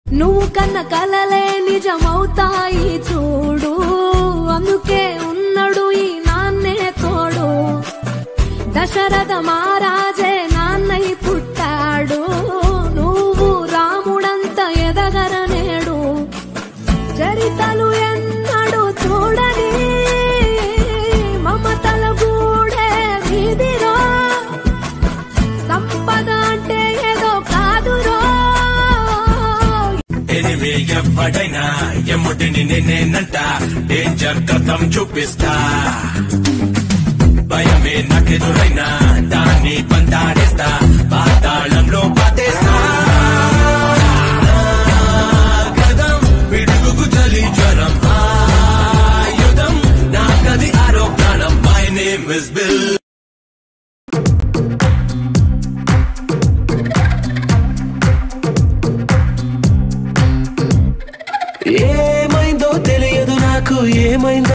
నువ్వు కన్న కలలే నిజమవుతాయి చూడు అందుకే ఉన్నడు ఈ నాన్నే తోడు దశరథ మహారాజే నాన్నై పుట్టాడు నువ్వు రాముడంత ఎదగరనేడు చరితలు ఎన్నడు చూడని మమతల గూడే వీధిరో సంపద అంటే ఏదో కాదురో ఎనిమి ఎవ్వడైనా ఎమ్ముడిని నేనేనంట డేంజర్ కథం చూపిస్తా భయమే నాకెదురైనా దాన్ని పందాడేస్తా పాతాళంలో పాతేస్తా గదం పిడుగుకు చలి జ్వరం ఆయుధం నాకది ఆరో ప్రాణం మై నేమ్ ఇస్ బిల్ ఏమైందో తెలియదు నాకు ఏమైందో